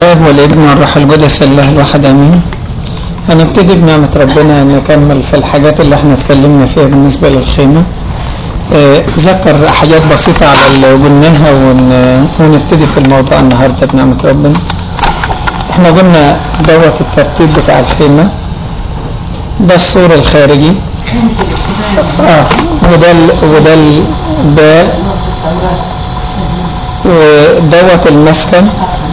الاب والابن والروح القدس الله الواحد امين هنبتدي بنعمة ربنا نكمل في الحاجات اللي احنا اتكلمنا فيها بالنسبة للخيمة اه ذكر حاجات بسيطة على اللي قلناها ون... ونبتدي في الموضوع النهاردة بنعمة ربنا احنا قلنا دوت الترتيب بتاع الخيمة ده السور الخارجي اه وده ال... وده الباب ودوت المسكن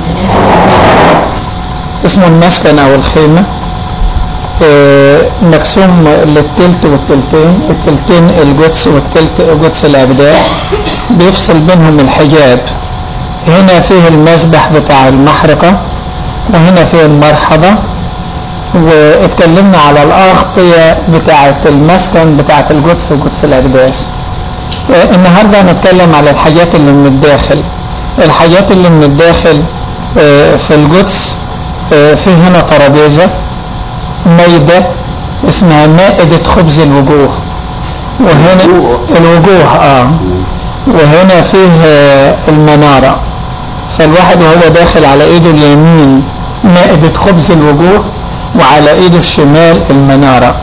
اسمه المسكن او الخيمة اه مقسوم للتلت والتلتين التلتين القدس والتلت قدس الابداع بيفصل بينهم الحجاب هنا فيه المسبح بتاع المحرقة وهنا فيه المرحبة واتكلمنا على الأغطية بتاعة المسكن بتاعة القدس وقدس الأقداس اه النهاردة هنتكلم على الحاجات اللي من الداخل الحاجات اللي من الداخل اه في القدس اه في هنا ترابيزة ميدة اسمها مائدة خبز الوجوه وهنا الوجوه اه وهنا فيه المنارة فالواحد وهو داخل على ايده اليمين مائدة خبز الوجوه وعلى ايده الشمال المنارة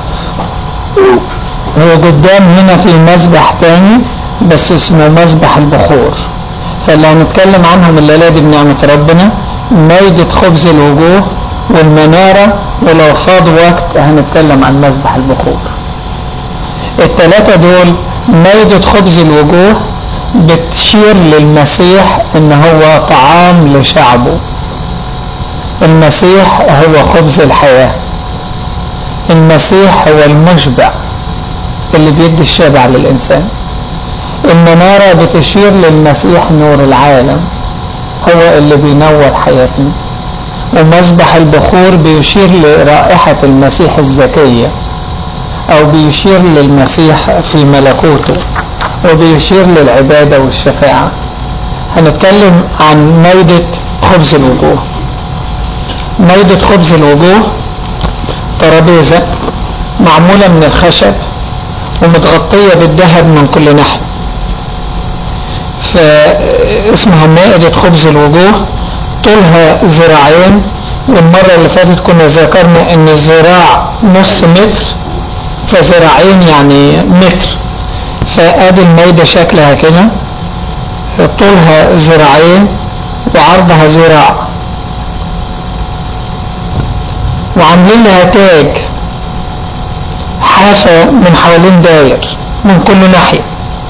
وقدام هنا في مسبح تاني بس اسمه مسبح البخور فاللي هنتكلم عنهم الليلة دي بنعمة ربنا ميدة خبز الوجوه والمنارة ولو فاض وقت هنتكلم عن مسبح البخور التلاتة دول ميدة خبز الوجوه بتشير للمسيح ان هو طعام لشعبه المسيح هو خبز الحياة المسيح هو المشبع اللي بيدي الشبع للإنسان المنارة بتشير للمسيح نور العالم هو اللي بينور حياتنا ومسبح البخور بيشير لرائحة المسيح الزكية أو بيشير للمسيح في ملكوته وبيشير للعبادة والشفاعة هنتكلم عن ميدة خبز الوجوه ميدة خبز الوجوه ترابيزة معمولة من الخشب ومتغطية بالذهب من كل ناحية فاسمها مائدة خبز الوجوه طولها ذراعين والمرة اللي فاتت كنا ذكرنا ان الذراع نص متر فذراعين يعني متر فادي الميدة شكلها كده طولها ذراعين وعرضها ذراع وعاملين لها تاج حافة من حوالين داير من كل ناحية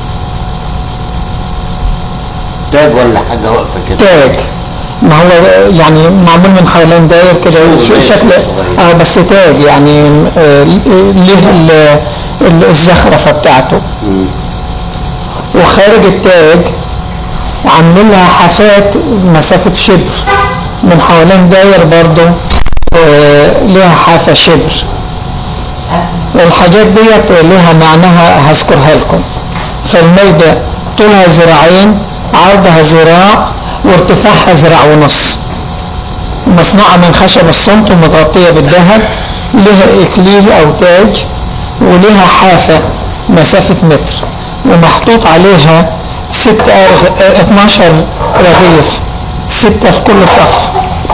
تاج ولا حاجة واقفة كده تاج ما هو يعني معمول من حوالين داير كده شكل اه بس تاج يعني آه ليه الزخرفة بتاعته مم. وخارج التاج عاملين لها حافات مسافة شبر من حوالين داير برضو آه ليها حافة شبر الحاجات ديت لها معناها هذكرها لكم فالميدة طولها ذراعين عرضها ذراع وارتفاعها ذراع ونص مصنوعة من خشب الصمت ومتغطية بالذهب لها اكليل او تاج ولها حافة مسافة متر ومحطوط عليها ست 12 رغيف ستة في كل صف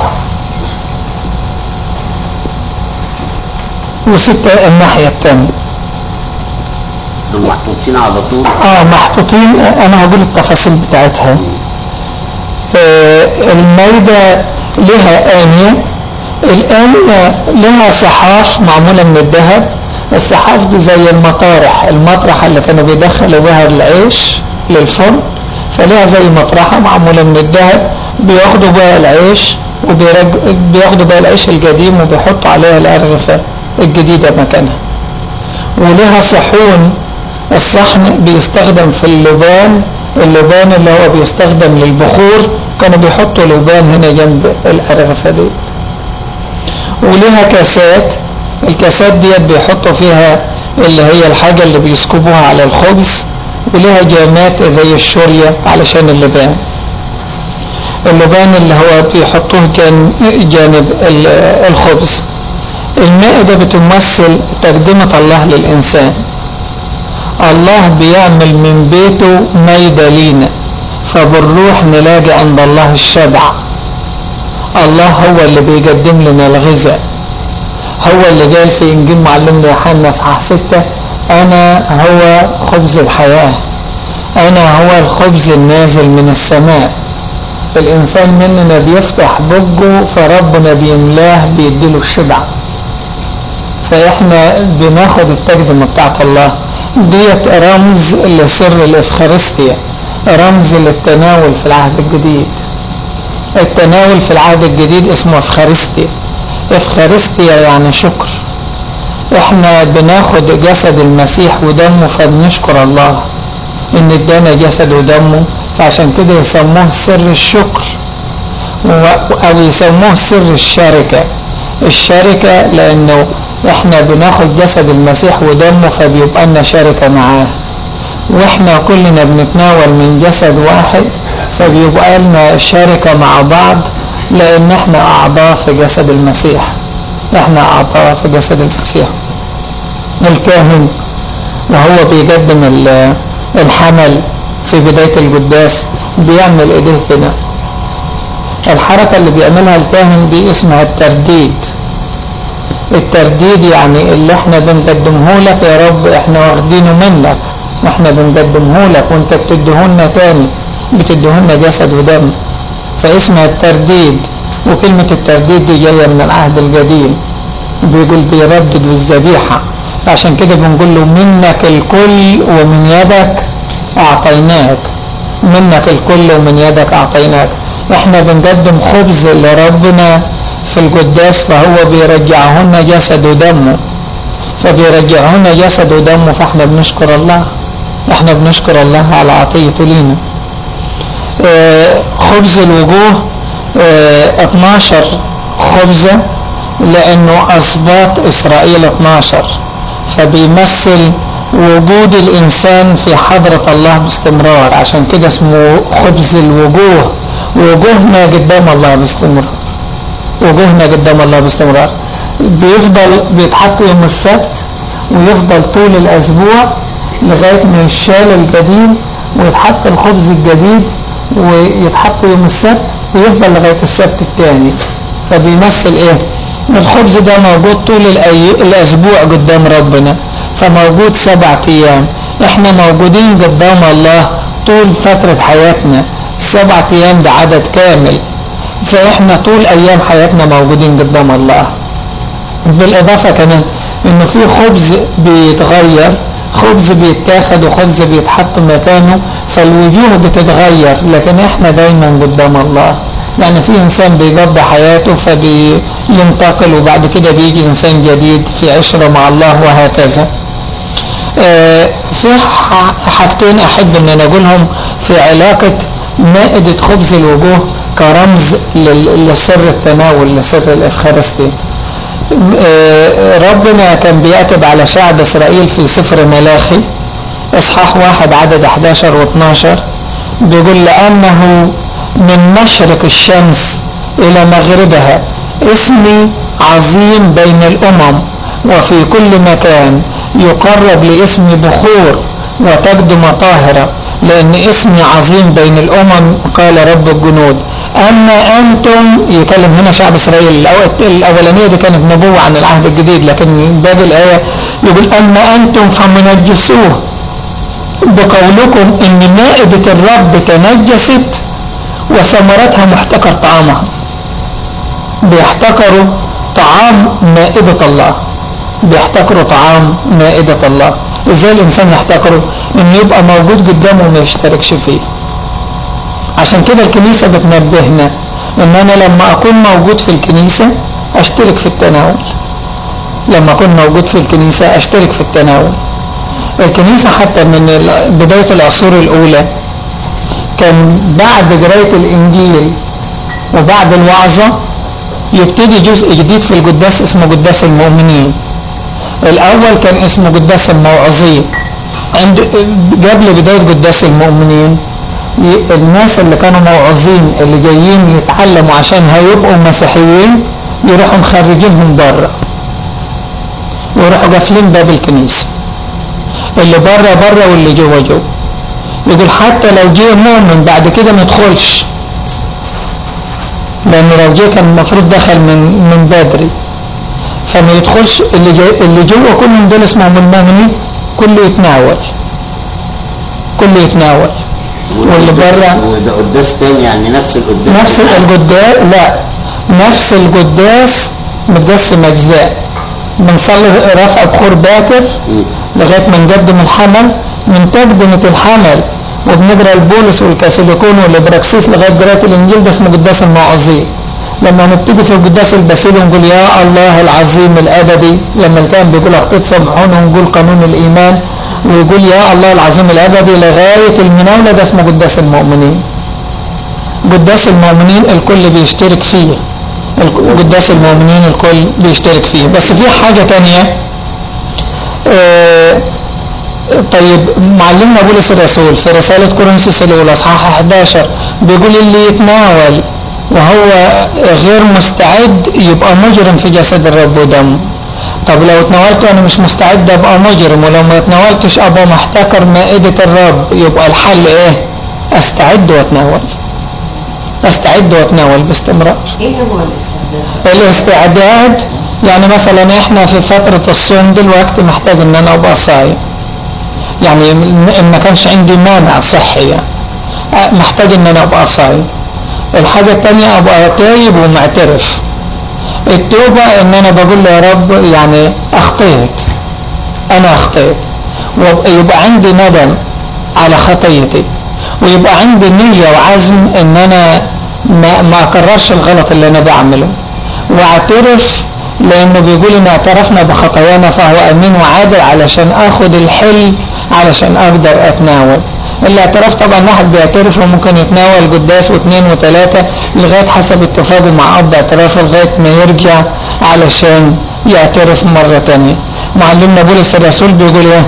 وستة الناحية التانية دول محطوطين على طول اه محطوطين انا هقول التفاصيل بتاعتها آه الميدة لها آنية الآنية لها صحاف معمولة من الذهب الصحاف دي زي المطارح المطرحة اللي كانوا بيدخلوا بها العيش للفرن فليها زي مطرحة معمولة من الذهب بياخدوا بها العيش وبياخدوا بها العيش القديم وبيحطوا عليها الأرغفة الجديدة مكانها ولها صحون الصحن بيستخدم في اللبان اللبان اللي هو بيستخدم للبخور كانوا بيحطوا لبان هنا جنب الأرغفة دي ولها كاسات الكاسات ديت بيحطوا فيها اللي هي الحاجة اللي بيسكبوها على الخبز ولها جامات زي الشورية علشان اللبان اللبان اللي هو بيحطوه جان جانب الخبز المائدة بتمثل تقدمة الله للإنسان الله بيعمل من بيته ميدة لينا فبالروح نلاقي عند الله الشبع الله هو اللي بيقدم لنا الغذاء هو اللي قال في انجيل معلمنا يوحنا اصحاح 6 انا هو خبز الحياه انا هو الخبز النازل من السماء الانسان مننا بيفتح بقه فربنا بيملاه بيديله الشبع فاحنا بناخد التقدمة بتاعت الله ديت رمز لسر الافخارستيا رمز للتناول في العهد الجديد التناول في العهد الجديد اسمه افخارستيا افخارستيا يعني شكر احنا بناخد جسد المسيح ودمه فبنشكر الله ان ادانا جسد ودمه فعشان كده يسموه سر الشكر او يسموه سر الشركة الشركة لانه احنا بناخد جسد المسيح ودمه فبيبقى لنا شركة معاه واحنا كلنا بنتناول من جسد واحد فبيبقى لنا شركة مع بعض لان احنا اعضاء في جسد المسيح احنا اعضاء في جسد المسيح الكاهن وهو بيقدم الحمل في بداية القداس بيعمل ايديه كده الحركة اللي بيعملها الكاهن دي اسمها الترديد الترديد يعني اللي احنا بنقدمه لك يا رب احنا واخدينه منك احنا بنقدمه لك وانت بتديهولنا تاني بتديهولنا جسد ودم فاسمها الترديد وكلمة الترديد دي جاية من العهد القديم بيقول بيردد الذبيحة عشان كده بنقول له منك الكل ومن يدك اعطيناك منك الكل ومن يدك اعطيناك احنا بنقدم خبز لربنا في القداس فهو بيرجعهن جسد ودمه فبيرجعهن جسد ودمه فاحنا بنشكر الله احنا بنشكر الله على عطيته لينا اه خبز الوجوه اه 12 خبزة لانه اسباط اسرائيل 12 فبيمثل وجود الانسان في حضرة الله باستمرار عشان كده اسمه خبز الوجوه وجوهنا قدام الله باستمرار وجوهنا قدام الله باستمرار بيفضل بيتحط يوم السبت ويفضل طول الاسبوع لغاية ما يشال القديم ويتحط الخبز الجديد ويتحط يوم السبت ويفضل لغاية السبت الثاني فبيمثل ايه الخبز ده موجود طول الأي... الاسبوع قدام ربنا فموجود سبع ايام احنا موجودين قدام الله طول فترة حياتنا السبع ايام ده عدد كامل فاحنا طول ايام حياتنا موجودين قدام الله بالاضافة كمان انه في خبز بيتغير خبز بيتاخد وخبز بيتحط مكانه فالوجوه بتتغير لكن احنا دايما قدام الله يعني في انسان بيقضي حياته فبينتقل وبعد كده بيجي انسان جديد في عشرة مع الله وهكذا اه في حاجتين احب ان انا اقولهم في علاقة مائدة خبز الوجوه كرمز لسر التناول لسر الافخارستي ربنا كان بيكتب على شعب اسرائيل في سفر ملاخي اصحاح واحد عدد 11 و 12 بيقول لانه من مشرق الشمس الى مغربها اسمي عظيم بين الامم وفي كل مكان يقرب لاسمي بخور وتقدم طاهرة لان اسمي عظيم بين الامم قال رب الجنود اما انتم يكلم هنا شعب اسرائيل الاولانية دي كانت نبوة عن العهد الجديد لكن باقي الاية يقول اما انتم فمنجسوه بقولكم ان مائدة الرب تنجست وثمرتها محتكر طعامها بيحتكروا طعام مائدة الله بيحتكروا طعام مائدة الله ازاي الانسان يحتكره انه يبقى موجود قدامه وما يشتركش فيه عشان كده الكنيسة بتنبهنا ان انا لما اكون موجود في الكنيسة اشترك في التناول لما اكون موجود في الكنيسة اشترك في التناول الكنيسة حتى من بداية العصور الاولى كان بعد قراية الانجيل وبعد الوعظة يبتدي جزء جديد في القداس اسمه قداس المؤمنين الاول كان اسمه قداس الموعظين عند قبل بداية قداس المؤمنين الناس اللي كانوا موعظين اللي جايين يتعلموا عشان هيبقوا مسيحيين يروحوا مخرجينهم بره ويروحوا قافلين باب الكنيسة اللي بره بره واللي جوه جوه يقول حتى لو جه مؤمن بعد كده ما يدخلش لان لو جه كان المفروض دخل من من بدري فما يدخلش اللي جاي اللي جوه كلهم دول اسمهم المؤمنين كله يتناول كله يتناول واللي بره وده قداس تاني يعني نفس القداس نفس القداس لا نفس القداس متقسم اجزاء بنصلي رفع بخور باكر مم. لغايه ما نقدم الحمل من تقدمة الحمل وبنقرا البولس والكاثوليكون والابراكسيس لغايه قراءه الانجيل ده اسمه قداس المواعظين لما نبتدي في القداس البسيط ونقول يا الله العظيم الابدي لما كان بيقول اخطيت سمعون ونقول قانون الايمان ويقول يا الله العظيم الابدي لغايه المناوله ده اسمه قداس المؤمنين قداس المؤمنين الكل بيشترك فيه الك- قداس المؤمنين الكل بيشترك فيه بس في حاجه تانية آه، طيب معلمنا بولس الرسول في رسالة كورنثوس الأولى أصحاح 11 بيقول اللي يتناول وهو غير مستعد يبقى مجرم في جسد الرب ودمه طب لو اتناولت وانا مش مستعد ابقى مجرم ولو ما اتناولتش ابقى محتكر مائدة الرب يبقى الحل ايه استعد واتناول استعد واتناول باستمرار ايه هو الاستعداد؟ الاستعداد يعني مثلا احنا في فترة الصوم دلوقتي محتاج ان انا ابقى صايم يعني ان ما كانش عندي مانع صحي يعني أه، محتاج ان انا ابقى صايم الحاجة التانية ابقى تايب ومعترف التوبة ان انا بقول له يا رب يعني اخطيت انا اخطيت ويبقى عندي ندم على خطيتي ويبقى عندي نية وعزم ان انا ما, ما اكررش الغلط اللي انا بعمله واعترف لانه بيقول ان اعترفنا بخطايانا فهو امين وعادل علشان اخد الحل علشان اقدر اتناول الاعتراف طبعا واحد بيعترف وممكن يتناول قداس واثنين وثلاثة لغاية حسب اتفاقه مع اب اعترافه لغاية ما يرجع علشان يعترف مرة تانية معلمنا بولس الرسول بيقول ايه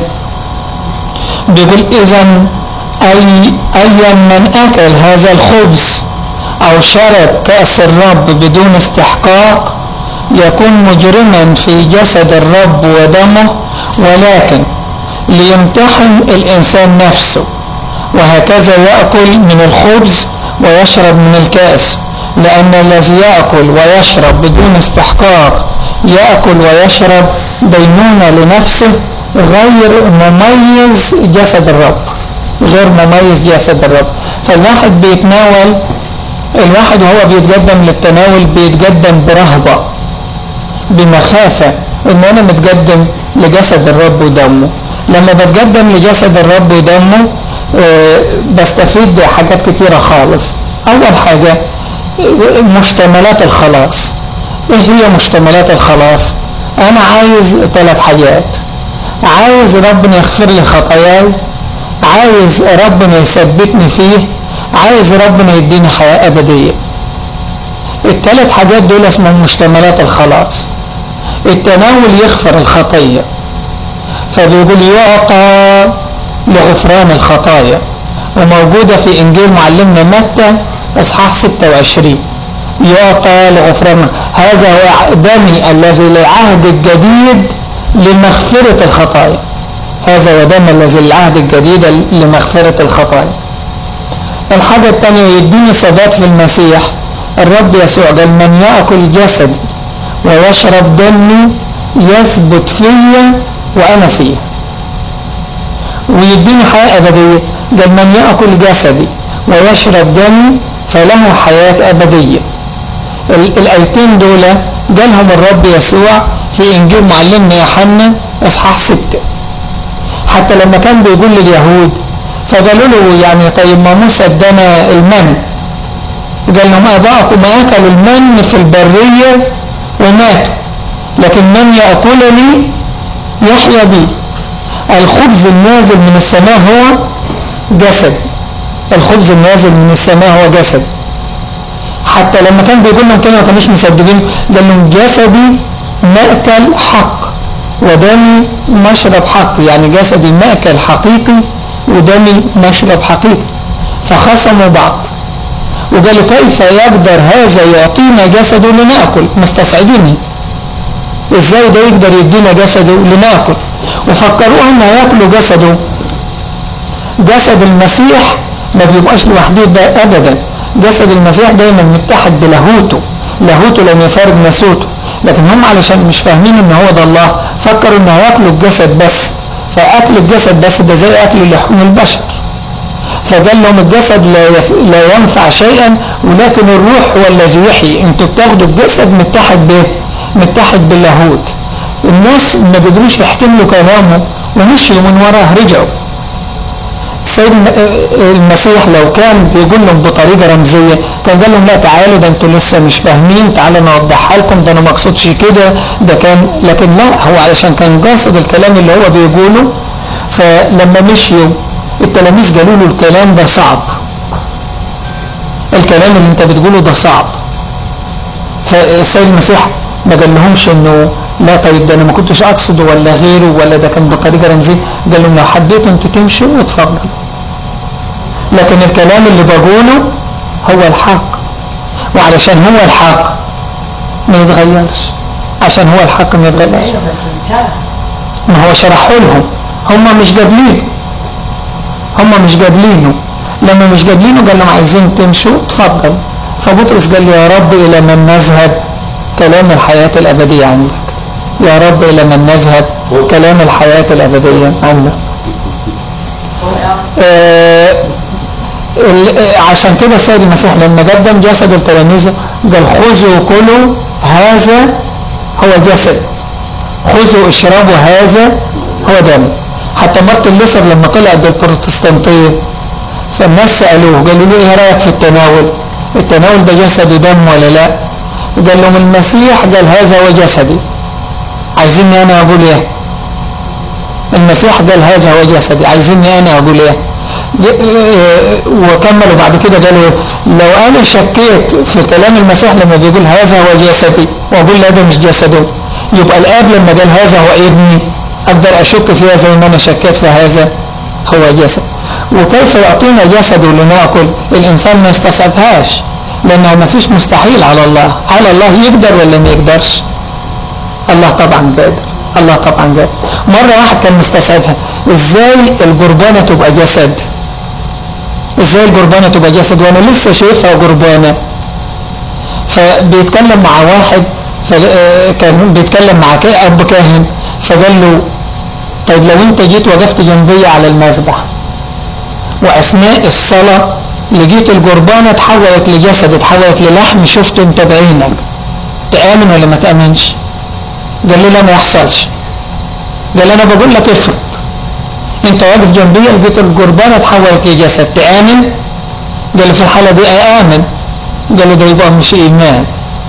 بيقول اذا اي ايا من اكل هذا الخبز او شرب كأس الرب بدون استحقاق يكون مجرما في جسد الرب ودمه ولكن ليمتحن الانسان نفسه وهكذا يأكل من الخبز ويشرب من الكأس لأن الذي يأكل ويشرب بدون استحقاق يأكل ويشرب دينونة لنفسه غير مميز جسد الرب غير مميز جسد الرب فالواحد بيتناول الواحد وهو بيتقدم للتناول بيتقدم برهبة بمخافة ان انا متقدم لجسد الرب ودمه لما بتقدم لجسد الرب ودمه آه، بستفيد بحاجات كتيرة خالص اول حاجة آه، مشتملات الخلاص ايه هي مشتملات الخلاص انا عايز ثلاث حاجات عايز ربنا يغفر لي خطاياي عايز ربنا يثبتني فيه عايز ربنا يديني حياة أبدية الثلاث حاجات دول اسمهم مشتملات الخلاص التناول يغفر الخطية فبيقول يعطى لغفران الخطايا وموجودة في إنجيل معلمنا متى إصحاح 26 يعطى لغفران هذا هو دمي الذي للعهد الجديد لمغفرة الخطايا هذا هو دم الذي للعهد الجديد لمغفرة الخطايا الحاجة الثانية يديني ثبات في المسيح الرب يسوع قال من يأكل جسدي ويشرب دمي يثبت فيا وأنا فيه ويديني حياة أبدية قال من يأكل جسدي ويشرب دمي فله حياة أبدية ال- الآيتين دول قالهم الرب يسوع في إنجيل معلمنا يوحنا إصحاح ستة حتى لما كان بيقول لليهود فقالوا له يعني طيب ما موسى ادانا المن قال لهم اباءكم اكلوا المن في البرية وماتوا لكن من يأكلني يحيا بي الخبز النازل من السماء هو جسد الخبز النازل من السماء هو جسد حتى لما كان بيقول لهم كده ما كانوش مصدقين قال لهم جسدي مأكل حق ودمي مشرب حق يعني جسدي مأكل حقيقي ودمي مشرب حقيقي فخصموا بعض وقالوا كيف يقدر هذا يعطينا جسده لنأكل مستصعديني ازاي ده يقدر يدينا جسده لنأكل وفكروه ان ياكلوا جسده جسد المسيح ما بيبقاش لوحده ده ابدا جسد المسيح دايما متحد بلاهوته لاهوته لم يفارق ناسوته لكن هم علشان مش فاهمين ان هو ده الله فكروا ان هياكلوا الجسد بس فاكل الجسد بس ده زي اكل لحوم البشر فقال لهم الجسد لا, يف... لا ينفع شيئا ولكن الروح هو الذي يحيي انتوا بتاخدوا الجسد متحد به متحد باللاهوت الناس ما قدروش يحتملوا كلامه ومشيوا من وراه رجعوا سيد المسيح لو كان بيقول لهم بطريقة رمزية كان قال لهم لا تعالوا ده انتوا لسه مش فاهمين تعالوا نوضحها لكم ده انا ما اقصدش كده ده كان لكن لا هو علشان كان قاصد الكلام اللي هو بيقوله فلما مشيوا التلاميذ قالوا له الكلام ده صعب الكلام اللي انت بتقوله ده صعب فالسيد المسيح ما قال لهمش انه لا طيب ده انا ما كنتش اقصده ولا غيره ولا ده كان بطريقه رمزيه قال لهم لو حبيتوا انتوا تمشوا اتفضلوا لكن الكلام اللي بقوله هو الحق وعلشان هو الحق ما يتغيرش عشان هو الحق ما يتغيرش ما هو شرحه لهم هم مش قابلينه هم مش قابلينه لما مش قابلينه قال لهم عايزين تمشوا اتفضل فبطرس قال له يا رب الى من نذهب كلام الحياة الابدية عندك يا رب الى من نذهب كلام الحياة الابدية عندك آه عشان كده السيد المسيح لما قدم جسد التلاميذ قال خذوا كلوا هذا هو جسد خذوا اشربوا هذا هو دم حتى مارتن لوثر لما طلع بالبروتستانتية فالناس سألوه قالوا له ايه رأيك في التناول التناول ده جسد ودم ولا لا قال لهم المسيح قال هذا هو جسدي عايزيني انا اقول ايه المسيح قال هذا هو جسدي عايزيني انا اقول ايه وكملوا بعد كده قالوا لو انا شكيت في كلام المسيح لما بيقول هذا هو جسدي واقول لا ده مش جسده يبقى الاب لما قال هذا هو ابني اقدر اشك فيها زي ما انا شكيت في هذا هو جسد وكيف يعطينا جسده لناكل الانسان ما يستصعبهاش لانه ما فيش مستحيل على الله هل الله يقدر ولا ما يقدرش الله طبعا قادر الله طبعا قادر مرة واحد كان مستصعبها ازاي القربانة تبقى جسد ازاي القربانة تبقى جسد وانا لسه شايفها قربانة فبيتكلم مع واحد كان بيتكلم مع اب كاهن فقال له طيب لو انت جيت وقفت جنبي على المذبح واثناء الصلاة لقيت القربانة اتحولت لجسد اتحولت للحم شفته انت بعينك تآمن ولا ما تآمنش قال لي لا ما يحصلش قال انا بقول لك افرض انت واقف جنبي لقيت القربانة اتحولت لجسد تآمن قال لي في الحالة دي آمن قال له ده يبقى مش ايمان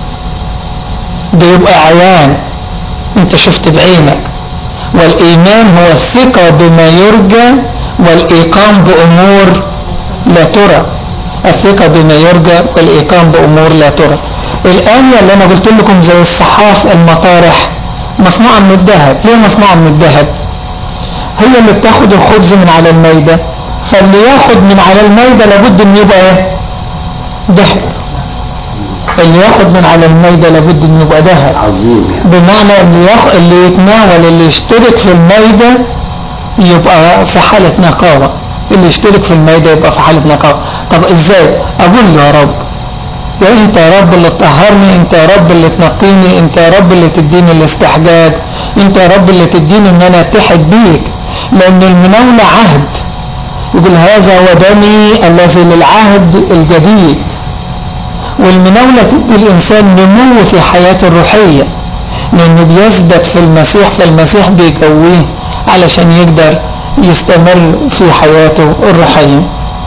ده يبقى عيان انت شفت بعينك والايمان هو الثقة بما يرجى والايقام بامور لا ترى الثقة بما يرجى والايقام بامور لا ترى الآية اللي انا قلت لكم زي الصحاف المطارح مصنوعة من الذهب ليه مصنوعة من الذهب هي اللي بتاخد الخبز من على الميدة فاللي ياخد من على الميدة لابد ان يبقى ايه ذهب اللي ياخد من على الميدة لابد ان يبقى ذهب عظيم يعني. بمعنى اللي, يخ... اللي يتناول اللي يشترك في الميدة يبقى في حالة نقاوة اللي يشترك في الميدة يبقى في حالة نقاوة طب ازاي اقول له يا رب يا انت يا رب اللي تطهرني انت يا رب اللي تنقيني انت يا رب اللي تديني الاستحجاج انت يا رب اللي تديني ان انا اتحد بيك لان المناولة عهد يقول هذا هو دمي الذي للعهد الجديد والمناولة تدي الإنسان نمو في حياته الروحية لأنه بيثبت في المسيح فالمسيح بيقويه علشان يقدر يستمر في حياته الروحية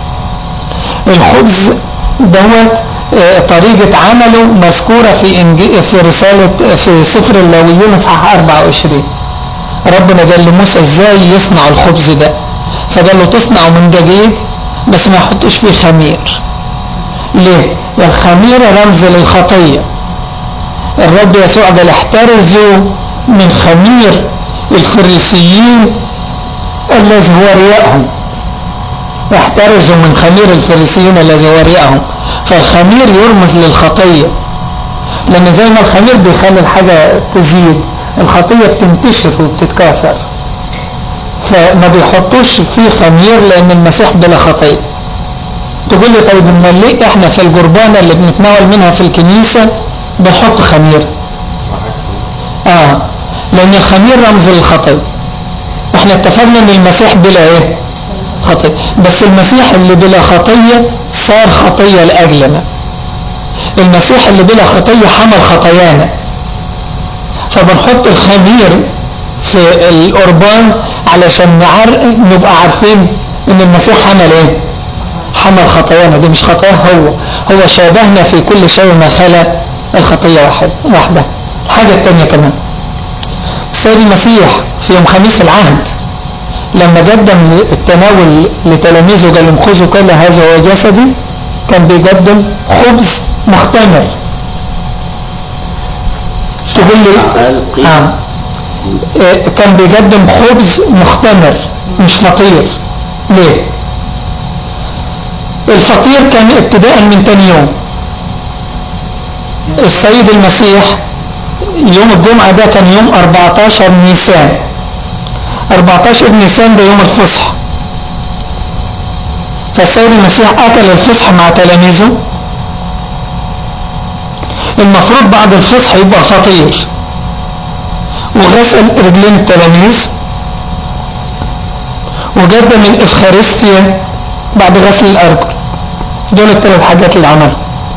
الخبز دوت طريقة عمله مذكورة في إنجي في رسالة في سفر اللاويين اصحاح 24 ربنا قال لموسى ازاي يصنع الخبز ده فقال له تصنعه من دقيق بس ما يحطش فيه خمير ليه الخمير رمز للخطية الرب يسوع قال احترزوا من خمير الفريسيين الذي هو رياءهم احترزوا من خمير الفريسيين الذي هو رياءهم فالخمير يرمز للخطية لان زي ما الخمير بيخلي الحاجة تزيد الخطية بتنتشر وبتتكاثر فما بيحطوش فيه خمير لان المسيح بلا خطية تقول لي طيب امال ليه احنا في الجربانة اللي بنتناول منها في الكنيسة بنحط خمير اه لان الخمير رمز للخطية احنا اتفقنا ان المسيح بلا ايه خطية بس المسيح اللي بلا خطية صار خطية لأجلنا المسيح اللي بلا خطية حمل خطايانا فبنحط الخمير في القربان علشان نعر... نبقى عارفين ان المسيح حمل ايه حمل خطايانا دي مش خطايا هو هو شابهنا في كل شيء ما خلا الخطية واحد واحدة الحاجة التانية كمان السيد المسيح في يوم خميس العهد لما قدم التناول لتلاميذه قال لهم خذوا كل هذا هو جسدي كان بيقدم خبز مختمر تقول لي آه. كان بيقدم خبز مختمر مش فطير ليه الفطير كان ابتداء من تاني يوم السيد المسيح يوم الجمعة ده كان يوم 14 نيسان 14 نيسان ده يوم الفصح فالسيد المسيح أكل الفصح مع تلاميذه المفروض بعد الفصح يبقى فطير وغسل رجلين التلاميذ وقدم الإفخارستيا بعد غسل الأرجل دول الثلاث حاجات اللي عملها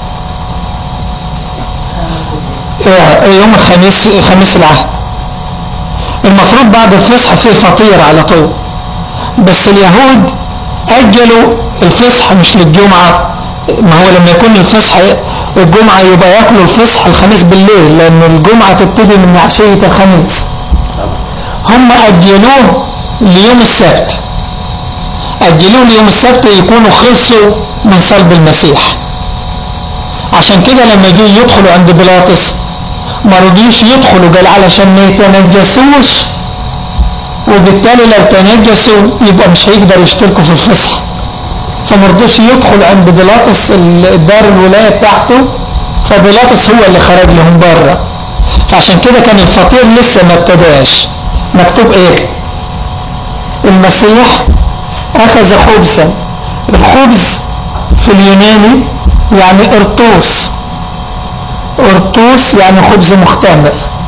يوم الخميس خميس العهد المفروض بعد الفصح في فطير على طول بس اليهود أجلوا الفصح مش للجمعة ما هو لما يكون الفصح الجمعة يبقى ياكلوا الفصح الخميس بالليل لأن الجمعة تبتدي من عشية الخميس هم أجلوه ليوم السبت أجلوه ليوم السبت يكونوا خلصوا من صلب المسيح عشان كده لما جه يدخلوا عند بيلاطس ما رضيش يدخلوا قال علشان ما يتنجسوش وبالتالي لو تنجسوا يبقى مش هيقدر يشتركوا في الفصح فما رضيش يدخل عند بيلاطس الدار الولاية بتاعته فبيلاطس هو اللي خرج لهم بره فعشان كده كان الفطير لسه ما ابتداش مكتوب ايه المسيح اخذ خبزا الخبز في اليوناني يعني ارطوس ارطوس يعني خبز مختمر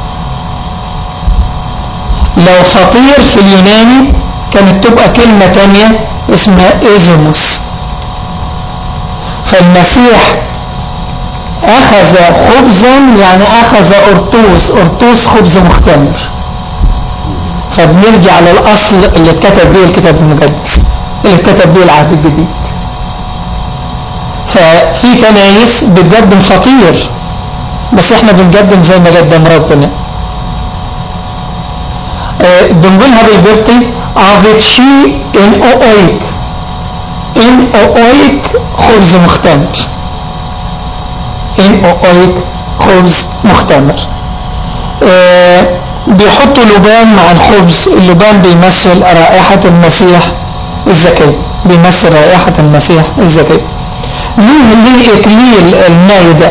لو فطير في اليوناني كانت تبقى كلمة تانية اسمها ايزيموس فالمسيح اخذ خبزا يعني اخذ ارطوس ارطوس خبز مختمر فبنرجع للاصل اللي اتكتب به الكتاب المقدس اللي اتكتب به العهد الجديد ففي كنايس بتقدم فطير بس احنا بنقدم زي ما قدم ربنا اه بنقولها بالبرتي افيتشي ان اويك ان اويك خبز مختمر ان اويك خبز مختمر اه بيحطوا لبان مع الخبز اللبان بيمثل رائحة المسيح الزكي بيمثل رائحة المسيح الزكي ليه ليه اكليل المائدة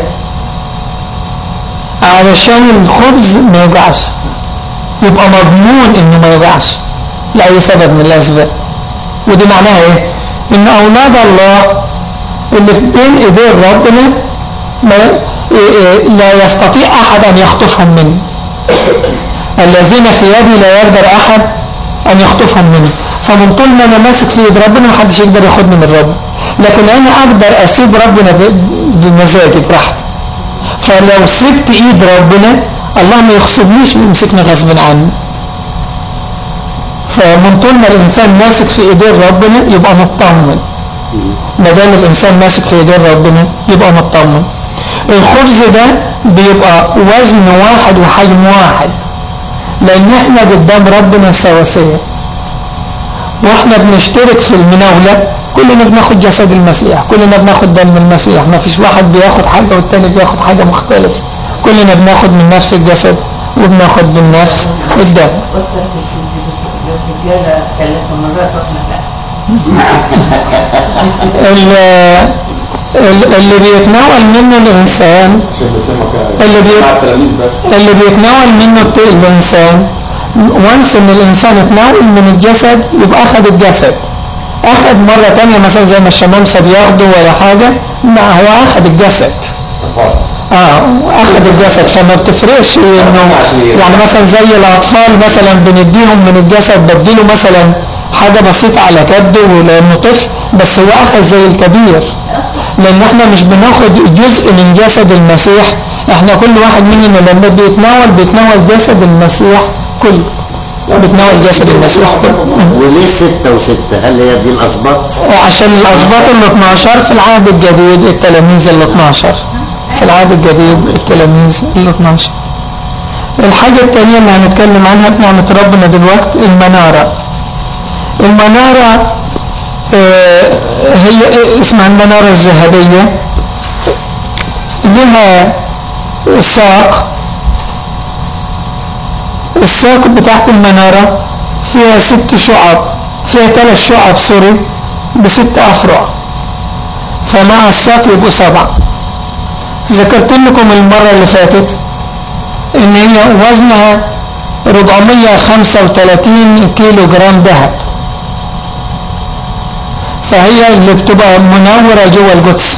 علشان الخبز ما يوجعش يبقى مضمون انه ما يوجعش لأي سبب من الأسباب ودي معناها ايه ان اولاد الله اللي في بين ايدين ربنا ما لا يستطيع احد ان يخطفهم مني الذين في يدي لا يقدر احد ان يخطفهم مني فمن طول ما انا ماسك في ايد ربنا محدش يقدر ياخدني من ربنا لكن انا اقدر اسيب ربنا بمزاجي براحتي فلو سبت ايد ربنا الله ما يخصبنيش ويمسكني غصب عني فمن طول ما الانسان ماسك في ايدين ربنا يبقى مطمن ما دام الانسان ماسك في ايدين ربنا يبقى مطمن الخبز ده بيبقى وزن واحد وحجم واحد لان احنا قدام ربنا سواسية واحنا بنشترك في المناولة كلنا بناخد جسد المسيح كلنا بناخد دم المسيح ما فيش واحد بياخد حاجة والتاني بياخد حاجة مختلفة كلنا بناخد من نفس الجسد وبناخد من نفس الدم اللي بيتناول منه الإنسان اللي, بي... اللي بيتناول منه الإنسان وانس ان الإنسان اتناول من الجسد يبقى أخذ الجسد اخد مرة تانية مثلا زي ما الشمامسة بياخدوا ولا حاجة لا هو اخد الجسد تفاصيل اه اخد الجسد فما بتفرقش انه يعني مثلا زي الاطفال مثلا بنديهم من الجسد بديله مثلا حاجة بسيطة على كده لانه طفل بس هو اخذ زي الكبير لان احنا مش بناخد جزء من جسد المسيح احنا كل واحد مننا لما بيتناول بيتناول جسد المسيح كله بيتناول جسد المسيح كله وليه ستة وستة هل هي دي الأسباط؟ عشان الأسباط ال 12 في العهد الجديد التلاميذ ال 12 في العهد الجديد التلاميذ ال 12 الحاجة الثانية اللي هنتكلم عنها بنعمة ربنا دلوقتي المنارة المنارة آه، هي اسمها المنارة الذهبية لها ساق الساق بتاعت المنارة فيها ست شعب فيها ثلاث شعب سوري بست أفرع فمع الساق يبقوا سبعة ذكرت لكم المرة اللي فاتت ان هي وزنها 435 كيلو جرام ذهب فهي اللي بتبقى منورة جوه القدس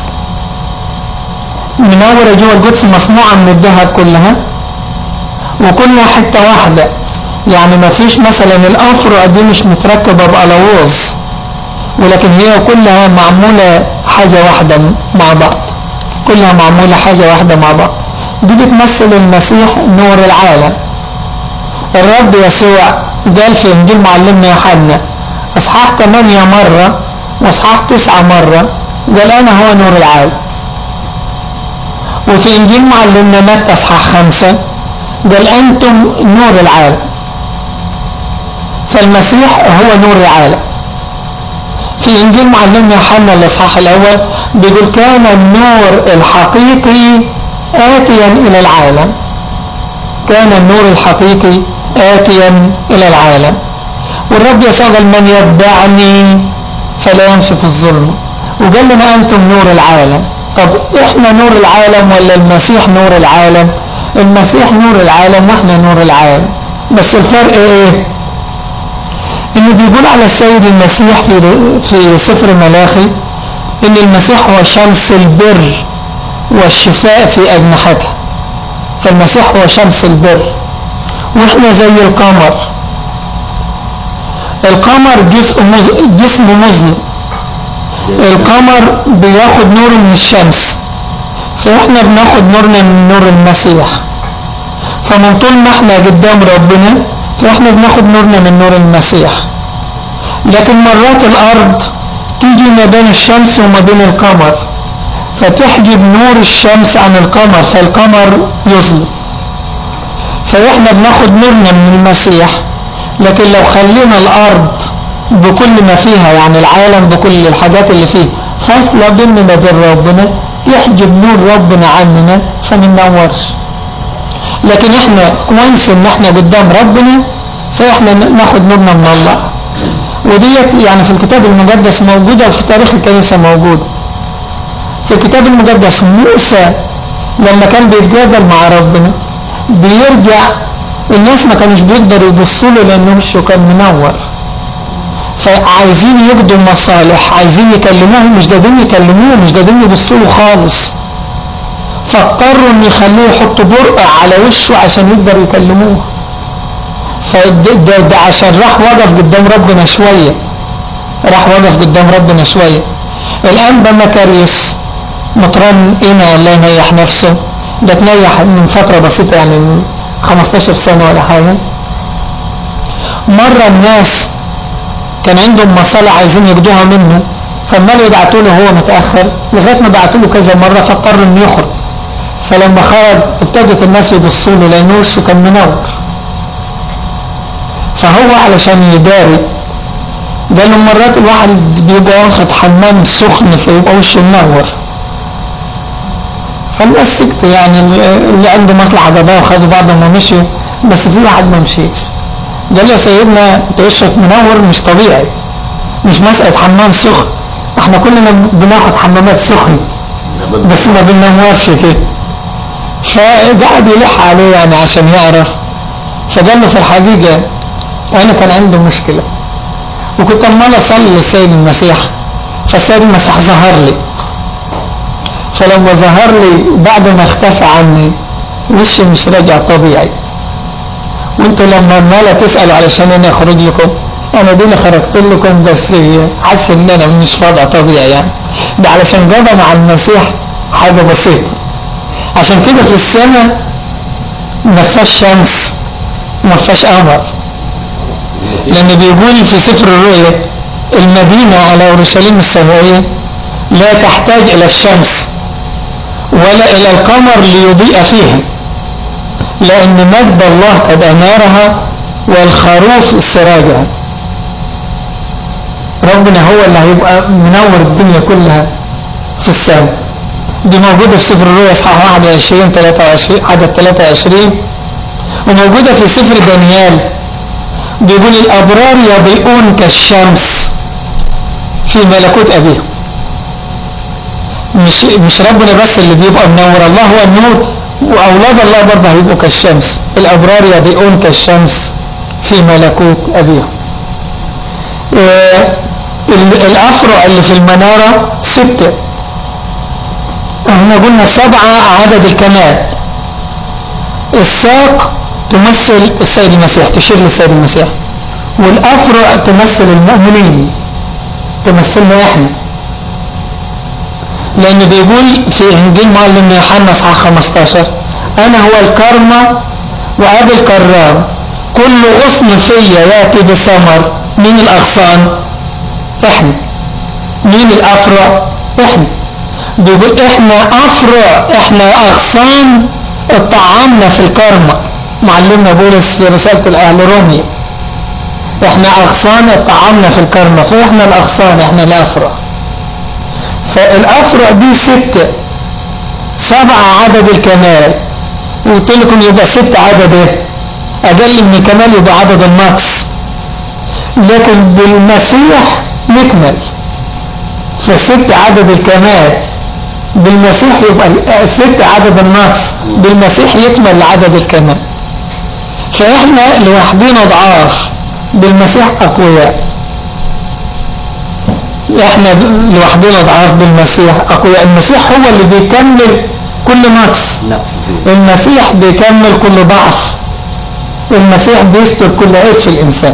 منورة جوه القدس مصنوعة من الذهب كلها وكلها حتة واحدة يعني ما فيش مثلا الأفرع دي مش متركبة بألوظ ولكن هي كلها معمولة حاجة واحدة مع بعض كلها معمولة حاجة واحدة مع بعض دي بتمثل المسيح نور العالم الرب يسوع قال في انجيل معلمنا يوحنا اصحاح 8 مرة واصحاح 9 مرة قال انا هو نور العالم وفي انجيل معلمنا متى اصحاح 5 قال انتم نور العالم فالمسيح هو نور العالم في انجيل معلمنا يوحنا الاصحاح الاول بيقول كان النور الحقيقي آتيا إلى العالم كان النور الحقيقي آتيا إلى العالم والرب يسوع قال من يتبعني فلا يمشي في الظلم وقال لنا أنتم نور العالم طب إحنا نور العالم ولا المسيح نور العالم المسيح نور العالم وإحنا نور العالم بس الفرق إيه إنه بيقول على السيد المسيح في في سفر ملاخي إن المسيح هو شمس البر والشفاء في أجنحتها فالمسيح هو شمس البر واحنا زي القمر القمر جزء مز... جسم مظلم القمر بياخد نور من الشمس فاحنا بناخد نورنا من نور المسيح فمن طول ما احنا قدام ربنا فاحنا بناخد نورنا من نور المسيح لكن مرات الارض تيجي ما بين الشمس وما بين القمر فتحجب نور الشمس عن القمر فالقمر يظلم فاحنا بناخد نورنا من المسيح لكن لو خلينا الارض بكل ما فيها يعني العالم بكل الحاجات اللي فيه فاصلة بيننا وبين ربنا يحجب نور ربنا عننا فمنورش لكن احنا وانس ان احنا قدام ربنا فاحنا ناخد نورنا من الله وديت يعني في الكتاب المقدس موجودة وفي تاريخ الكنيسة موجودة في الكتاب المقدس موسى لما كان بيتجادل مع ربنا بيرجع الناس ما كانوش بيقدروا يبصوا له لانه وشه كان منور فعايزين يقضوا مصالح عايزين يكلموه مش قادرين يكلموه مش قادرين يبصوا له خالص فاضطروا ان يخلوه يحط برقع على وشه عشان يقدروا يكلموه فده ده, ده عشان راح وقف قدام ربنا شوية راح وقف قدام ربنا شوية الآن بمكاريس مطران إنا الله ينيح نفسه ده تنيح من فترة بسيطة يعني من 15 سنة ولا حاجة مرة الناس كان عندهم مصالح عايزين يقضوها منه فالمال يبعتوا له هو متأخر لغاية ما بعتوا له كذا مرة فاضطر انه يخرج فلما خرج ابتدت الناس يبصوا له لأنه وشه كان منور فهو علشان يداري قال له مرات الواحد بيبقى واخد حمام سخن فيبقى وشه منور فالناس سكت يعني اللي عنده مصلحة جابها وخدوا بعضهم ومشيوا بس في واحد ما مشيش قال يا سيدنا انت وشك منور مش طبيعي مش مسألة حمام سخن احنا كلنا بناخد حمامات سخن بس ما بننورش كده فقعد يلح عليه يعني عشان يعرف فقال له في الحقيقة انا كان عندي مشكلة وكنت عمال اصلي للسيد المسيح فالسيد المسيح ظهر لي فلما ظهر لي بعد ما اختفى عني وشي مش راجع طبيعي وانتوا لما عماله تسألوا علشان انا اخرج لكم انا دي اللي خرجت لكم بس حاسس ان انا مش وضع طبيعي يعني ده علشان جابها مع المسيح حاجة بسيطة عشان كده في السماء ما فيهاش شمس ما فيهاش قمر لان بيقول في سفر الرؤيا المدينة على اورشليم السمائية لا تحتاج الى الشمس ولا الى القمر ليضيء فيها لان مجد الله قد انارها والخروف سراجها ربنا هو اللي هيبقى منور الدنيا كلها في السماء دي موجودة في سفر الرؤيا اصحاح 21 23 عدد 23 وموجودة في سفر دانيال بيقول الأبرار يضيئون كالشمس في ملكوت أبيهم مش مش ربنا بس اللي بيبقى منور الله هو النور وأولاد الله برضه هيبقوا كالشمس الأبرار يضيئون كالشمس في ملكوت أبيهم آه الأفرع اللي في المنارة ستة احنا قلنا سبعة عدد الكمال الساق تمثل السيد المسيح تشير للسيد المسيح والأفرع تمثل المؤمنين تمثلنا احنا لأن بيقول في إنجيل معلم يوحنا اصحاح 15 أنا هو الكرمة وأبي الكرام كل غصن فيا يأتي بثمر من الأغصان احنا مين الأفرع احنا بيقول احنا أفرع احنا أغصان اتطعمنا في الكرمة معلمنا بولس في رسالة الأهل روميا احنا أغصان اتطعمنا في الكرمة فاحنا الأغصان احنا الأفرع فالأفرع دي ستة سبعة عدد الكمال وقلت لكم يبقى ست عدد ايه أقل من الكمال يبقى عدد النقص لكن بالمسيح نكمل فست عدد الكمال بالمسيح يبقى ست عدد النقص بالمسيح يكمل عدد الكمال فإحنا لوحدنا ضعاف بالمسيح أقوياء احنا لوحدنا ضعاف بالمسيح أقوياء المسيح هو اللي بيكمل كل نقص المسيح بيكمل كل ضعف المسيح بيستر كل عيب في الإنسان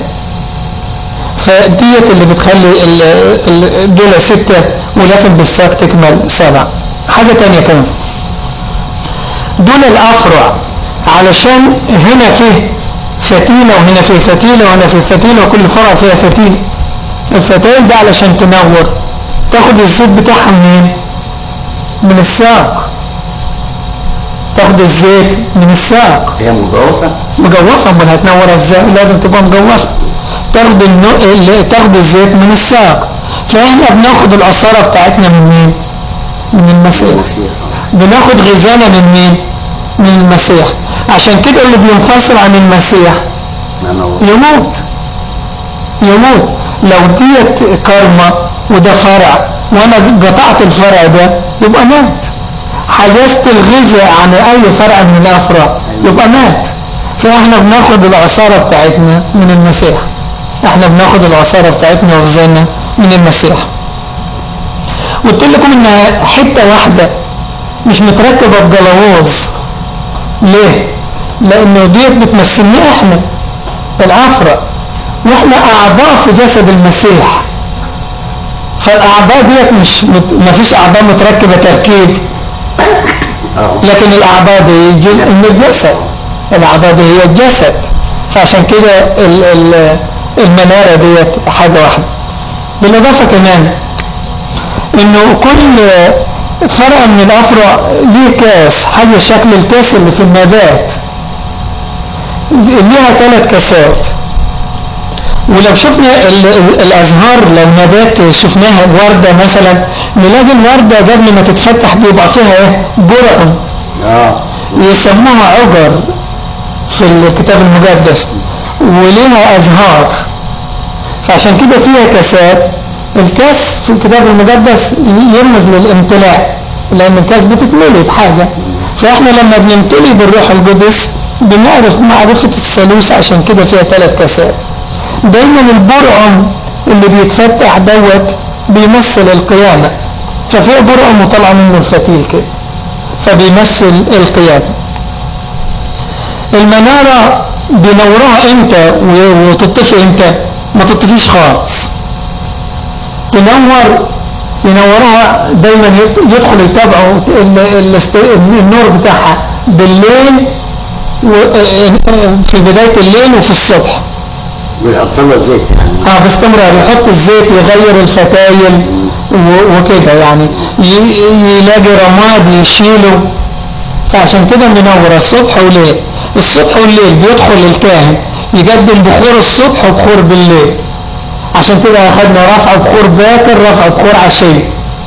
فديت اللي بتخلي دول ستة ولكن بالساق تكمل سبعة حاجة تانية كمان دول الأفرع علشان هنا فيه فتيلة وهنا فيه فتيلة وهنا فيه فتيلة وكل فرع فيها فتيلة الفتيل ده علشان تنور تاخد الزيت بتاعها منين من الساق تاخد الزيت من الساق هي مجوفة مجوفة امال هتنور ازاي لازم تبقى مجوفة تاخد النو... تاخد الزيت من الساق فاحنا بناخد العصارة بتاعتنا من مين من المسيح بناخد غذانا من مين من المسيح عشان كده اللي بينفصل عن المسيح يموت يموت لو ديت كرمة وده فرع وانا قطعت الفرع ده يبقى مات حجزت الغذاء عن اي فرع من الافرع يبقى مات فاحنا بناخد العصارة بتاعتنا من المسيح احنا بناخد العصارة بتاعتنا وغذانا من المسيح قلت لكم انها حتة واحدة مش متركبة بجلوز ليه لانه ديت بتمثلنا احنا العفرة واحنا اعضاء في جسد المسيح فالاعضاء ديت مش مت... مفيش اعضاء متركبة تركيب لكن الاعضاء دي جزء من الجسد الاعضاء دي هي الجسد فعشان كده ال... ال... المنارة ديت حاجة واحدة بالاضافة كمان انه كل فرع من الافرع ليه كاس حاجة شكل الكاس اللي في النبات ليها ثلاث كاسات ولو شفنا الازهار لو نبات شفناها وردة مثلا نلاقي الوردة قبل ما تتفتح بيبقى فيها ايه برع يسموها عجر في الكتاب المقدس وليها ازهار فعشان كده فيها كاسات الكاس في الكتاب المقدس يرمز للامتلاء لان الكاس بتتملي بحاجة فاحنا لما بنمتلي بالروح القدس بنعرف معرفة الثالوث عشان كده فيها ثلاث كاسات دايما البرعم اللي بيتفتح دوت بيمثل القيامة ففي برقم وطلع منه الفتيل كده فبيمثل القيامة المنارة بينورها امتى وتطفي امتى ما تطفيش خالص تنور ينورها دايما يدخل يتابعوا النور بتاعها بالليل في بداية الليل وفي الصبح ويحط له زيت يعني اه باستمرار يحط الزيت يغير الفتايل وكده يعني يلاقي رماد يشيله فعشان كده منور الصبح وليل الصبح والليل بيدخل الكاهن يقدم بخور الصبح وبخور بالليل عشان كده اخدنا رفع بخور باكر رفع بخور عشية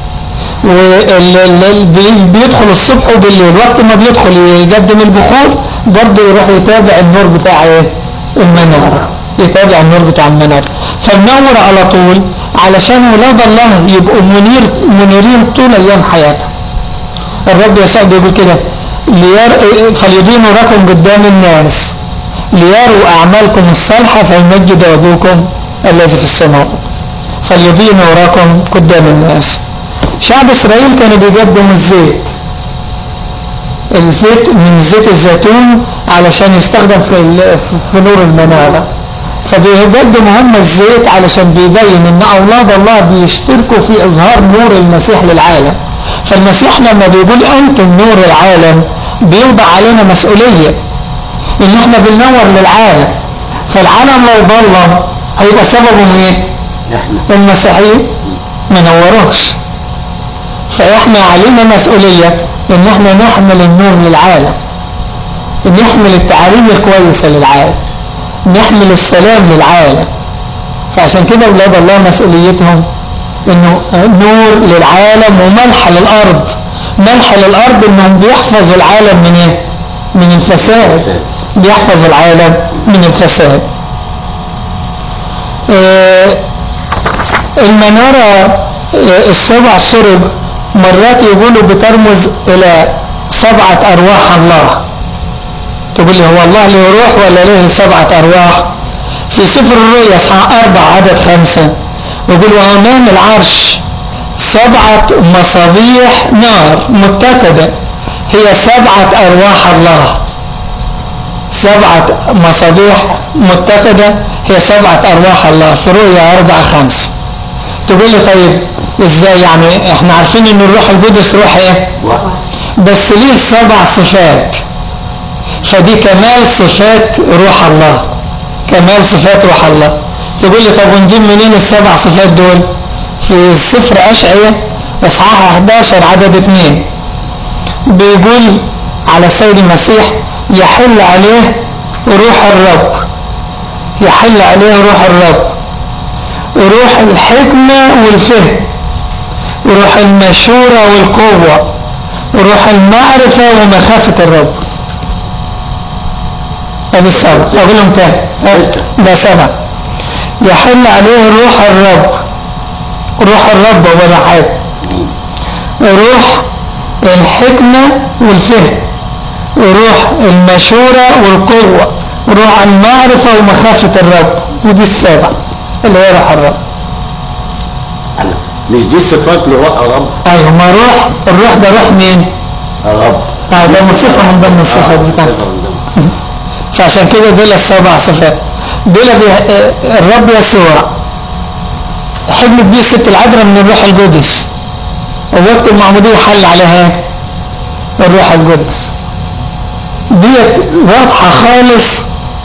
وبيدخل الصبح وبالليل وقت ما بيدخل يقدم البخور برضه يروح يتابع النور بتاع ايه المنارة يتابع النور بتاع المنارة فالنور على طول علشان ولاد الله يبقوا منير منيرين طول ايام حياتهم الرب يسوع بيقول كده لير... فليدين نوركم قدام الناس ليروا اعمالكم الصالحة فيمجد ابوكم الذي في السماء فليضيء نوركم قدام الناس شعب اسرائيل كانوا بيقدموا الزيت الزيت من زيت الزيتون علشان يستخدم في في نور المنارة فبيقدموا هم الزيت علشان بيبين ان اولاد الله بيشتركوا في اظهار نور المسيح للعالم فالمسيح لما بيقول انتم نور العالم بيوضع علينا مسؤولية ان احنا بننور للعالم فالعالم لو ضلم هيبقى سببه ايه المسيحيين ما نوروش فاحنا علينا مسؤولية ان احنا نحمل النور للعالم نحمل التعاليم الكويسة للعالم نحمل السلام للعالم فعشان كده اولاد الله مسؤوليتهم انه نور للعالم وملح للارض ملح للارض انهم بيحفظوا العالم من ايه من الفساد بيحفظ العالم من الفساد آه المنارة آه السبع سرج مرات يقولوا بترمز الى سبعة ارواح الله تقول لي هو الله له روح ولا له سبعة ارواح في سفر الرؤيا اصحاح اربع عدد خمسة يقولوا امام العرش سبعة مصابيح نار متكدة هي سبعة ارواح الله سبعة مصابيح متكدة هي سبعة ارواح الله في رؤيا اربع خمسة تقول لي طيب ازاي يعني احنا عارفين ان الروح القدس روح ايه بس ليه سبع صفات فدي كمال صفات روح الله كمال صفات روح الله تقول لي طب ونجيب منين السبع صفات دول في سفر اشعية اصحاح 11 عدد 2 بيقول على السيد المسيح يحل عليه روح الرب يحل عليه روح الرب روح الحكمة والفهم روح المشورة والقوة روح المعرفة ومخافة الرب هذه السبع أقولهم تاني ده سبع يحل عليه روح الرب روح الرب ولا حاجة روح الحكمة والفهم روح المشورة والقوة روح المعرفة ومخافة الرب ودي السبع اللي هي روح الرب مش دي صفات لروح الرب ايوه ما روح الروح ده روح مين الرب اه ده صفة من ضمن الصفات بتاعته فعشان كده دول السبع صفات دول الرب يسوع حجمت بيه الست العذراء من الروح القدس ووقت المعمودية حل عليها الروح القدس ديت واضحة خالص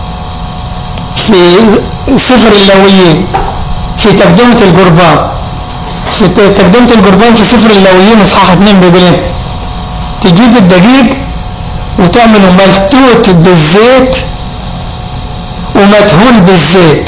في سفر اللاويين في تقدمة القربان في تقدمة القربان في سفر اللاويين اصحاح 2 بيقول ايه تجيب الدقيق وتعمله ملتوت بالزيت ومدهون بالزيت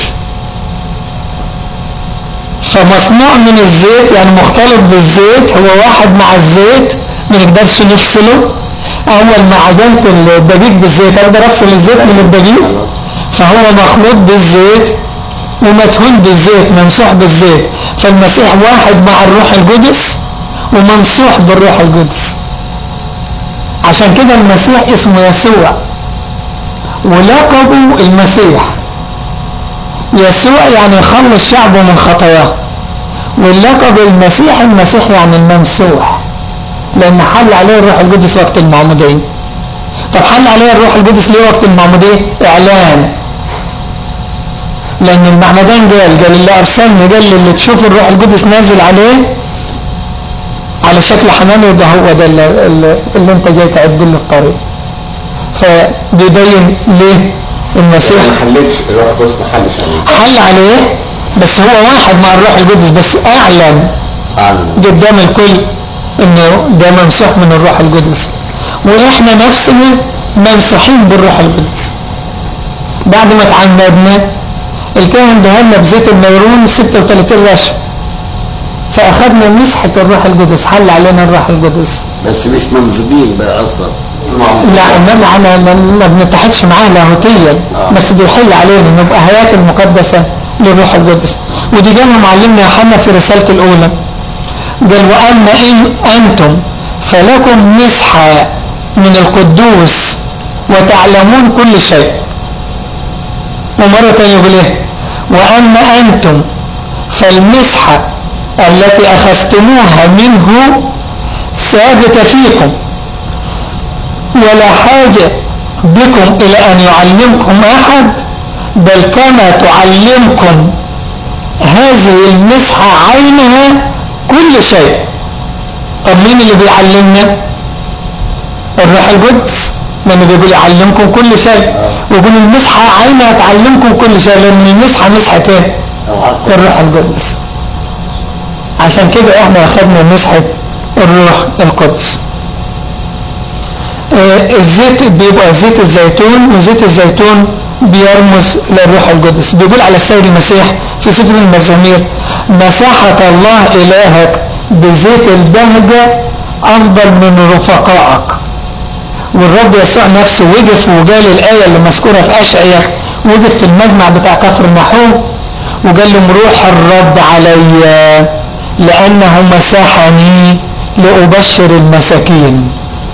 فمصنوع من الزيت يعني مختلط بالزيت هو واحد مع الزيت ما نقدرش نفصله اول ما عجنت الدقيق بالزيت اقدر افصل الزيت من الدقيق فهو مخلوط بالزيت ومدهون بالزيت ممسوح بالزيت فالمسيح واحد مع الروح القدس وممسوح بالروح القدس عشان كده المسيح اسمه يسوع ولقبه المسيح يسوع يعني يخلص شعبه من خطاياه واللقب المسيح المسيح يعني الممسوح لأن حل عليه الروح القدس وقت المعمودية طب حل عليه الروح القدس ليه وقت المعمودية إعلان لأن المعمدان قال قال اللي أرسلني قال اللي تشوف الروح القدس نازل عليه على شكل حمام يبقى هو ده اللي, اللي انت جاي تعد له الطريق فبيبين ليه المسيح ما حلتش الروح القدس ما حلش عليه حل عليه بس هو واحد مع الروح القدس بس اعلن أعلن قدام الكل انه ده ممسوح من الروح القدس واحنا نفسنا ممسوحين بالروح القدس بعد ما تعمدنا الكاهن دهنا بزيت الميرون 36 رشم فاخذنا مسحة الروح القدس حل علينا الروح القدس بس مش ممزوجين بقى أصلا لا انما احنا ما ما بنتحدش معاه لاهوتيا آه. بس بيحل علينا نبقى هياكل مقدسة للروح القدس ودي جالها معلمنا يوحنا في رسالته الاولى قال واما ان انتم فلكم مسحة من القدوس وتعلمون كل شيء ومرة تانية يقول ايه واما انتم فالمسحة التي اخذتموها منه ثابتة فيكم ولا حاجة بكم إلى أن يعلمكم أحد بل كما تعلمكم هذه المسحة عينها كل شيء طب مين اللي بيعلمنا الروح القدس لأنه بيقول يعلمكم كل شيء ويقول المسحة عينها تعلمكم كل شيء لأن المسحة مسحة ايه الروح القدس عشان كده احنا اخذنا مسحة الروح القدس آه، الزيت بيبقى زيت الزيتون وزيت الزيتون بيرمز للروح القدس بيقول على السيد المسيح في سفر المزامير مساحة الله إلهك بزيت البهجة أفضل من رفقائك والرب يسوع نفسه وقف وقال الآية اللي مذكورة في أشعية وقف في المجمع بتاع كفر نحوم وقال لهم روح الرب علي لأنه مساحني لأبشر المساكين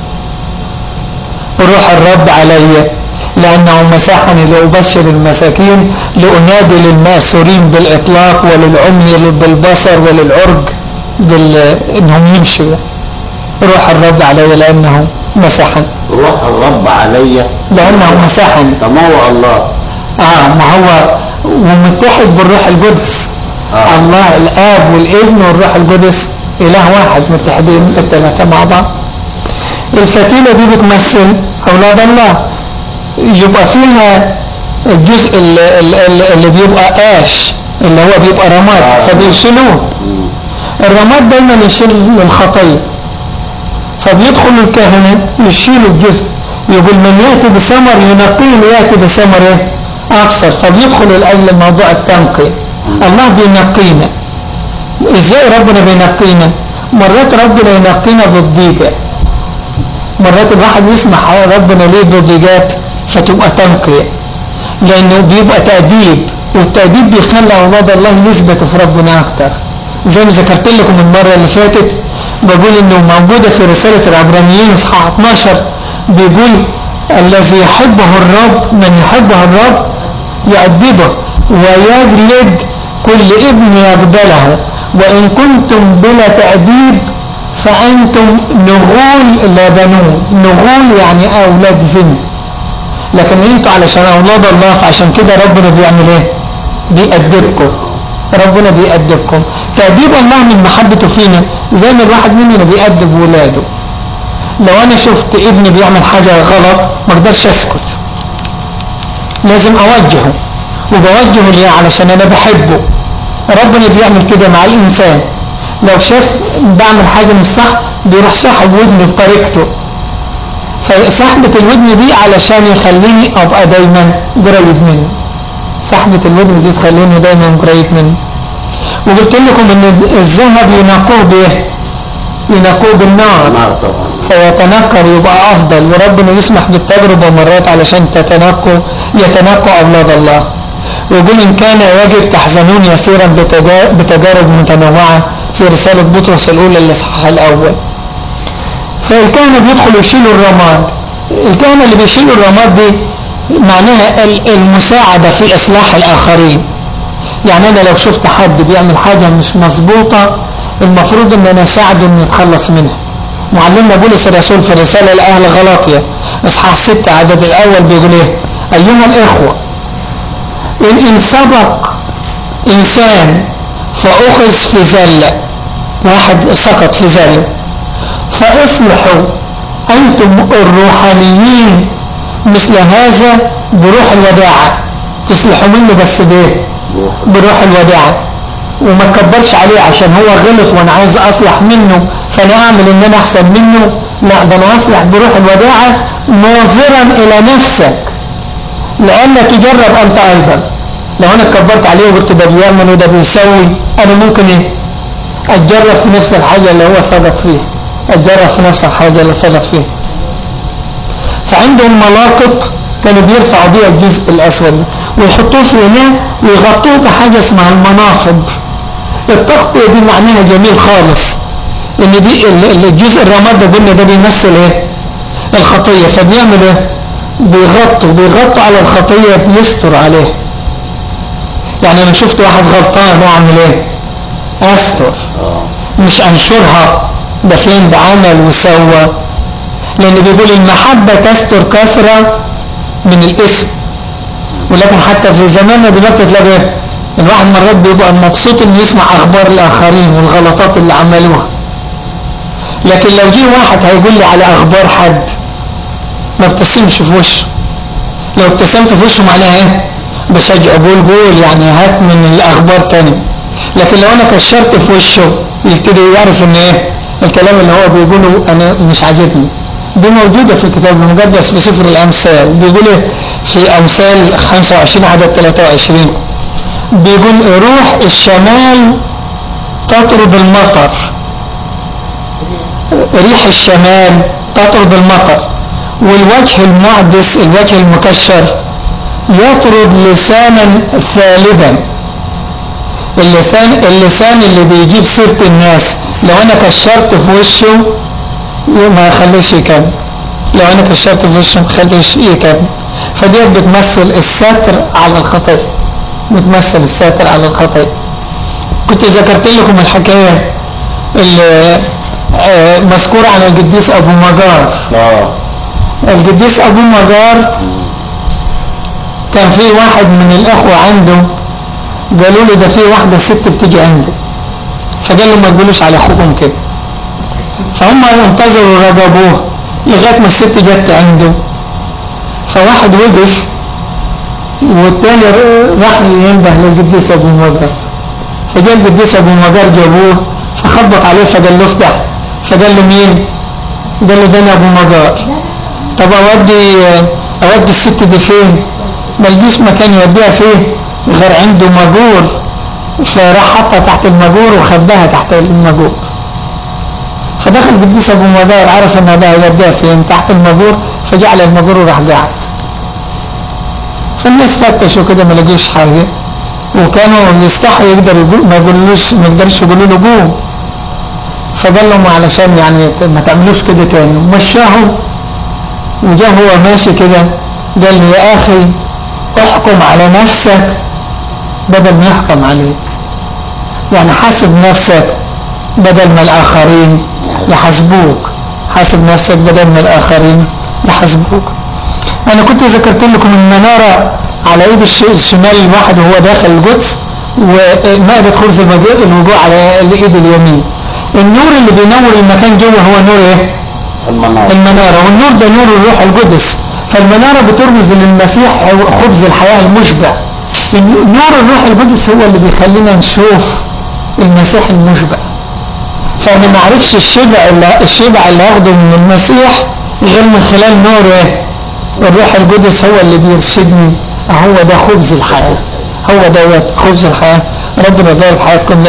روح الرب علي لأنه مسحني لأبشر المساكين لأنادي للمأسورين بالإطلاق وللعمي بالبصر وللعرج بال... إنهم يمشوا روح الرب علي لأنه مسحني روح الرب عليا لأنه مسحني طب ما هو الله آه ما هو ومتحد بالروح القدس آه. الله الآب والابن والروح القدس إله واحد متحدين الثلاثة مع بعض الفتيلة دي بتمثل أولاد الله يبقى فيها الجزء اللي, اللي اللي بيبقى آش اللي هو بيبقى رماد آه. فبيشيلوه مم. الرماد دايما يشيل الخطية فبيدخل الكهنة يشيلوا الجزء يقول من يأتي بثمر ينقيه يأتي بثمر ايه أكثر فبيدخل الأجل موضوع التنقية الله بينقينا ازاي ربنا بينقينا مرات ربنا ينقينا بالضيقة مرات الواحد يسمع ربنا ليه بالضيقات فتبقى تنقية لأنه بيبقى تأديب والتأديب بيخلي أولاد الله يثبتوا في ربنا أكتر زي ما ذكرت لكم المرة اللي فاتت بقول انه موجودة في رسالة العبرانيين اصحاح 12 بيقول الذي يحبه الرب من يحبه الرب يؤدبه ويجلد كل ابن يقبله وإن كنتم بلا تأديب فأنتم نغول لا بنون نغول يعني أولاد زنا لكن انتوا علشان أولاد الله فعشان كده ربنا بيعمل ايه بيأدبكم ربنا بيأدبكم تأديب الله من محبته فينا زي ما الواحد مننا بيأدب ولاده لو انا شفت ابني بيعمل حاجة غلط ما اقدرش اسكت لازم اوجهه وبوجهه ليه علشان انا بحبه ربنا بيعمل كده مع الانسان لو شاف بعمل حاجة مش صح بيروح ساحب ودني بطريقته فسحبة الودن دي علشان يخليني ابقى دايما قريب منه سحبة الودن دي تخليني دايما قريب منه وقلت لكم ان الذهب ينقوه بايه ينقوه بالنار نار طبعا فيتنكر يبقى افضل وربنا يسمح بالتجربة مرات علشان تتنقوا يتنقوا اولاد الله ويقول ان كان يجب تحزنون يسيرا بتجا- بتجارب متنوعة في رسالة بطرس الاولى الاصحاح الاول فالكهنة بيدخلوا يشيلوا الرماد الكهنة اللي بيشيلوا الرماد دي معناها ال- المساعدة في اصلاح الاخرين يعني انا لو شفت حد بيعمل حاجة مش مظبوطة المفروض ان انا اساعده انه يتخلص منها معلمنا بولس الرسول في الرسالة لأهل غلاطيا اصحاح 6 عدد الاول بيقول ايه ايها الاخوة ان ان سبق انسان فاخذ في زلة واحد سقط في زلة فاصلحوا انتم الروحانيين مثل هذا بروح الوداعة تصلحوا منه بس بايه بروح الوداعة وما تكبرش عليه عشان هو غلط وانا عايز اصلح منه فانا اعمل ان انا احسن منه لا ده انا اصلح بروح الوداعة ناظرا الى نفسك لانك تجرب انت ايضا لو انا اتكبرت عليه وقلت ده بيعمل وده بيسوي انا ممكن ايه اتجرب في نفس الحاجة اللي هو صدق فيها اتجرب في نفس الحاجة اللي صدق فيها فعندهم ملاقط كانوا بيرفعوا بيها الجزء الاسود ويحطوه في هنا ويغطوه بحاجة اسمها المنافض التغطية دي معناها جميل خالص ان دي الجزء الرماد ده قلنا ده بيمثل ايه الخطية فبيعمل ايه بيغطوا بيغطوا على الخطية بيستر عليه يعني انا شفت واحد غلطان اعمل ايه استر مش انشرها ده فين ده عمل وسوى لان بيقول المحبة تستر كثرة من الاسم ولكن حتى في زماننا دلوقتي تلاقي الواحد مرات بيبقى مبسوط انه يسمع اخبار الاخرين والغلطات اللي عملوها لكن لو جه واحد هيقول لي على اخبار حد ما ابتسمش في وشه لو ابتسمت في وشه معناها ايه بشجع قول قول يعني هات من الاخبار تاني لكن لو انا كشرت في وشه يبتدي يعرف ان ايه الكلام اللي هو بيقوله انا مش عاجبني دي موجودة في الكتاب المقدس في سفر الامثال بيقول ايه في امثال 25 عدد 23 بيقول روح الشمال تطرد المطر ريح الشمال تطرد المطر والوجه المعدس الوجه المكشر يطرد لسانا ثالبا اللسان اللسان اللي بيجيب سيرة الناس لو انا كشرت في وشه ما يخليش يكمل لو انا كشرت في وشه ما يخليش يكمل فدي بتمثل الستر على الخطيئة بتمثل الستر على الخطيئة كنت ذكرت لكم الحكاية اللي مذكورة عن القديس ابو مجار اه القديس ابو مجار كان في واحد من الاخوة عنده قالوا له ده في واحدة ست بتيجي عنده فقال له ما تقولوش على اخوكم كده فهم انتظروا رجبوه لغاية ما الست جت عنده فواحد وقف والتاني راح ينبه للقديس ابو مجار فجاء القديس ابو مجار جابوه فخبط عليه فقال له افتح فقال له مين قال له ده انا ابو مجار طب اودي اودي الست دي فين ملقيش مكان يوديها فيه غير عنده مجور فراح حطها تحت المجور وخباها تحت المجور فدخل القديس ابو مجار عرف ان ده هيوديها فين تحت المجور فجعل المجور وراح قاعد فالناس فتشوا كده ما لقوش حاجه وكانوا يستحوا يقدر يقول ما يقولوش ما يقدرش يقولوا له قوم فقال لهم علشان يعني ما تعملوش كده تاني ومشاهم وجاء هو ماشي كده قال لي يا اخي احكم على نفسك بدل ما يحكم عليك يعني حاسب نفسك بدل ما الاخرين يحاسبوك حاسب نفسك بدل ما الاخرين يحاسبوك انا كنت ذكرت لكم المنارة على ايد الشمال الواحد وهو داخل القدس ومائدة خبز الوجوع على الايد اليمين النور اللي بينور المكان جوه هو نور ايه المنار المنارة والنور ده نور الروح القدس فالمنارة بترمز للمسيح خبز الحياة المشبع نور الروح القدس هو اللي بيخلينا نشوف المسيح المشبع فانا ما عرفش الشبع اللي الشبع اللي هاخده من المسيح غير من خلال نور ايه الروح القدس هو اللي بيرشدني هو ده خبز الحياة هو ده خبز الحياة ربنا يبارك حياتكم